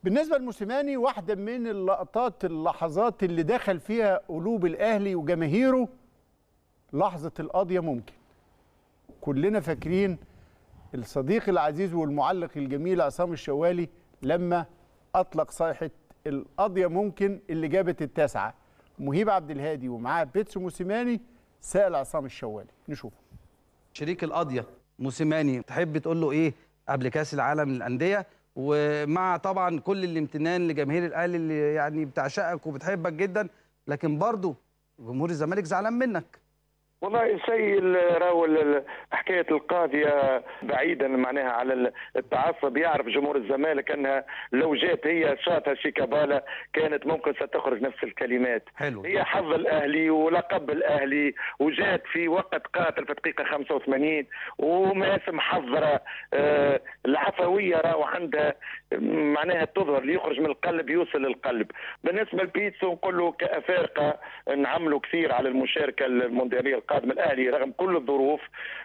بالنسبه لموسيماني واحده من اللقطات اللحظات اللي دخل فيها قلوب الاهلي وجماهيره لحظه القضيه ممكن كلنا فاكرين الصديق العزيز والمعلق الجميل عصام الشوالي لما اطلق صيحه القضيه ممكن اللي جابت التاسعه مهيب عبد الهادي ومعاه بيتسو موسيماني سال عصام الشوالي نشوف شريك القضيه موسيماني تحب تقول له ايه قبل كاس العالم للانديه ومع طبعا كل الامتنان لجماهير الاهلي اللي يعني بتعشقك وبتحبك جدا لكن برضه جمهور الزمالك زعلان منك والله شيء راهو حكايه القاضيه بعيدا معناها على التعصب يعرف جمهور الزمالك انها لو جات هي شاطها شيكابالا كانت ممكن ستخرج نفس الكلمات حلو. هي حظ الاهلي ولقب الاهلي وجات في وقت قاتل في دقيقه 85 وماسم محضره آه العفويه راهو عندها معناها تظهر ليخرج من القلب يوصل للقلب بالنسبه لبيتسو نقول له كافارقه نعملوا كثير على المشاركه الموندياليه القادمه الاهلي رغم كل الظروف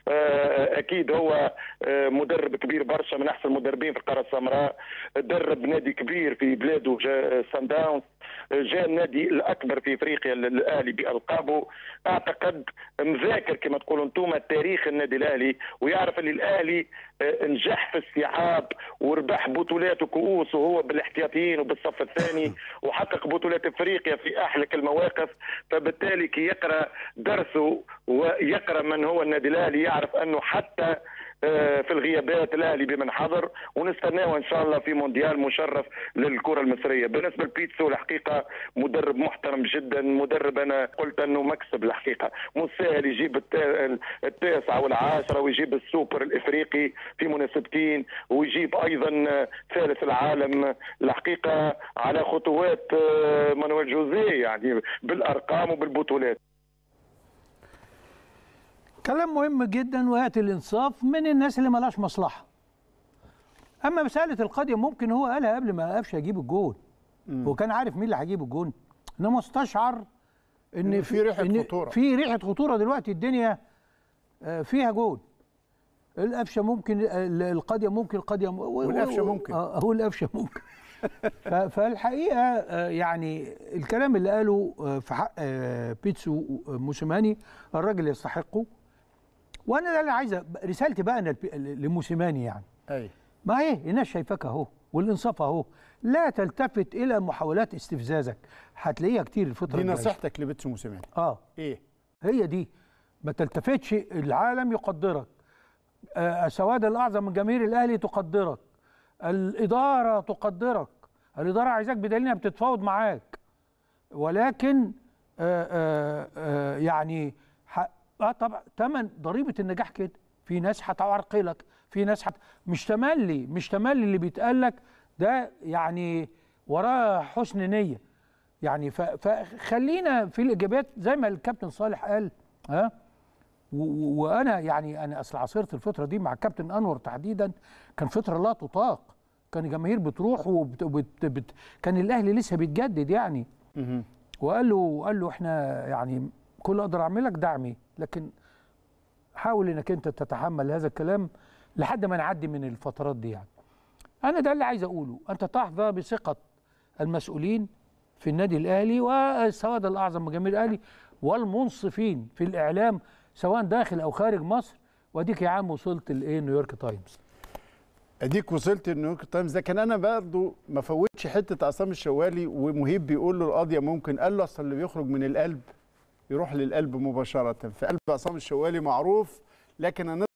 اكيد هو مدرب كبير برشا من احسن المدربين في القاره السمراء درب نادي كبير في بلاده سان داونز جاء النادي الاكبر في افريقيا الاهلي بالقابه اعتقد مذاكر كما تقولوا انتم تاريخ النادي الاهلي ويعرف ان الاهلي نجح في استيعاب وربح بطولات وكؤوس وهو بالاحتياطيين وبالصف الثاني وحقق بطولات افريقيا في احلك المواقف فبالتالي كي يقرا درسه ويقرا من هو النادي الاهلي يعرف انه حتى في الغيابات الاهلي بمن حضر ونستناه ان شاء الله في مونديال مشرف للكره المصريه بالنسبه لبيتسو الحقيقه مدرب محترم جدا مدرب انا قلت انه مكسب الحقيقه مو سهل يجيب التاسعه والعاشره ويجيب السوبر الافريقي في مناسبتين ويجيب ايضا ثالث العالم الحقيقه على خطوات مانويل جوزيه يعني بالارقام وبالبطولات كلام مهم جدا وياتي الانصاف من الناس اللي مالهاش مصلحه اما مساله القضيه ممكن هو قالها قبل ما قفشه يجيب الجول هو كان عارف مين اللي هيجيب الجول انما استشعر ان إن في ريحة إن خطورة. في ريحه خطوره دلوقتي الدنيا آه، فيها جول القفشه ممكن ال- القضيه ممكن القضيه م- و- والقفشة و- ممكن. اه هو القفشه ممكن ف- فالحقيقه آه، يعني الكلام اللي قاله آه، في حق آه، بيتسو موسيماني الراجل يستحقه وانا ده اللي عايز أ- رسالتي بقى أنا لبي- لموسيماني يعني اي ما هي الناس شايفاك اهو والانصاف اهو لا تلتفت الى محاولات استفزازك هتلاقيها كتير الفتره دي الجاية. نصيحتك لبيتسو موسيماني اه ايه هي دي ما تلتفتش العالم يقدرك آه، السواد الاعظم من جماهير الاهلي تقدرك الاداره تقدرك الاداره عايزاك بدليل انها بتتفاوض معاك ولكن آه آه آه يعني ح- اه طبعا ثمن ضريبه النجاح كده في ناس هتعرقلك في ناس حت... مش تملي مش تملي اللي بيتقال لك ده يعني وراه حسن نيه يعني ف... فخلينا في الاجابات زي ما الكابتن صالح قال ها و- و- وانا يعني انا اصل عاصرت الفتره دي مع الكابتن انور تحديدا كان فتره لا تطاق كان الجماهير بتروح وبت... بت... بت... كان الاهلي لسه بيتجدد يعني مهم. وقال له قال له احنا يعني كل اللي اقدر اعملك دعمي لكن حاول انك انت تتحمل هذا الكلام لحد ما نعدي من الفترات دي يعني انا ده اللي عايز اقوله انت تحظى بثقه المسؤولين في النادي الاهلي والسواد الاعظم من جماهير الاهلي والمنصفين في الاعلام سواء داخل او خارج مصر واديك يا عم وصلت لايه نيويورك تايمز اديك وصلت نيويورك تايمز ده كان انا برضه ما فوتش حته عصام الشوالي ومهيب بيقول له القضيه ممكن قال له اصل اللي بيخرج من القلب يروح للقلب مباشره فقلب عصام الشوالي معروف لكن انا